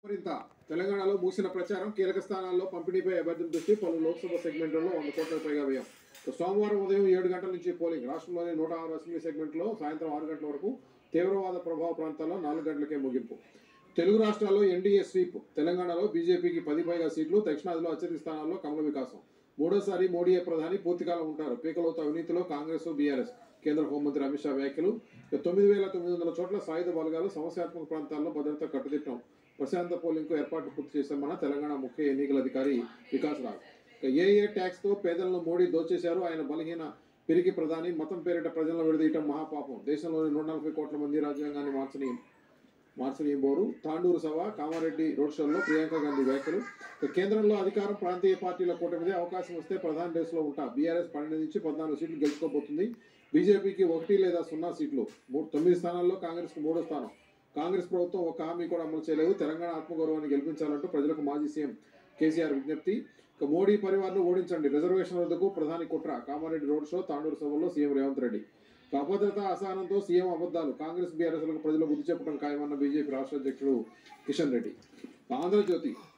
మరింత తెలంగాణలో మూసిన ప్రచారం కీలక స్థానాల్లో పంపిణీపై అభ్యర్థుల దృష్టి పలు లోక్సభ సెగ్మెంట్లలో వంద కోట్లకు పైగా వ్యయం ఇక సోమవారం ఉదయం ఏడు గంటల నుంచి పోలింగ్ రాష్ట్రంలోని నూట ఆరు అసెంబ్లీ సెగ్మెంట్లో సాయంత్రం ఆరు గంటల వరకు తీవ్రవాద ప్రభావ ప్రాంతాల్లో నాలుగు గంటలకే ముగింపు తెలుగు రాష్ట్రాల్లో ఎన్డీఏ స్వీప్ తెలంగాణలో బీజేపీకి పది పైగా సీట్లు దక్షిణాదిలో అత్యధిక స్థానాల్లో కమల వికాసం మూడోసారి మోడీయే ప్రధాని పూర్తికాలం ఉంటారు పీకలోతు అవినీతిలో కాంగ్రెస్ బీఆర్ఎస్ కేంద్ర హోంమంత్రి అమిత్ షా వ్యాఖ్యలు ఇక తొమ్మిది వేల తొమ్మిది వందల చోట్ల సాయుధ బలగాలు సమస్యాత్మక ప్రాంతాల్లో భద్రత కట్టుదిట్టం ప్రశాంత పోలింగ్కు ఏర్పాట్లు పూర్తి చేశామన్న తెలంగాణ ముఖ్య ఎన్నికల అధికారి వికాస్ రావు ఇక ఏ ఏ ట్యాక్స్ తో పేదలను మోడీ దోచేశారు ఆయన బలహీన పిరికి ప్రధాని మతం పేరిట ప్రజలను విడదీయటం మహాపాపం దేశంలోని నూట నలభై కోట్ల మంది రాజ్యాంగాన్ని మార్చని మార్చని బోరు తాండూరు సభ కామారెడ్డి రోడ్ షోలో ప్రియాంక గాంధీ వ్యాఖ్యలు ఇక కేంద్రంలో అధికారం ప్రాంతీయ పార్టీల కూటమిదే అవకాశం వస్తే ప్రధాన రేసులో ఉంటా బీఆర్ఎస్ పన్నెండు నుంచి పద్నాలుగు సీట్లు గెలుచుకోబోతుంది బీజేపీకి ఒకటి లేదా సున్నా సీట్లు మూడు తొమ్మిది స్థానాల్లో కాంగ్రెస్కు మూడో స్థానం కాంగ్రెస్ ప్రభుత్వం ఒక హామీ కూడా అమలు చేయలేదు తెలంగాణ ఆత్మగౌరవాన్ని గెలిపించాలంటూ ప్రజలకు మాజీ సీఎం కేసీఆర్ విజ్ఞప్తి ఇక మోడీ పరివార్ను ఓడించండి రిజర్వేషన్ రద్దుకు ప్రధాని కుట్ర కామారెడ్డి రోడ్ షో తాండూరు సభలో సీఎం రేవంత్ రెడ్డి ఇక అభద్రత అసహనంతో సీఎం అబద్ధాలు కాంగ్రెస్ బీఆర్ఎస్లకు ప్రజలు బుద్ధి చెప్పడం ఖాయమన్న బీజేపీ రాష్ట్ర అధ్యక్షుడు కిషన్ రెడ్డి ఆంధ్రజ్యోతి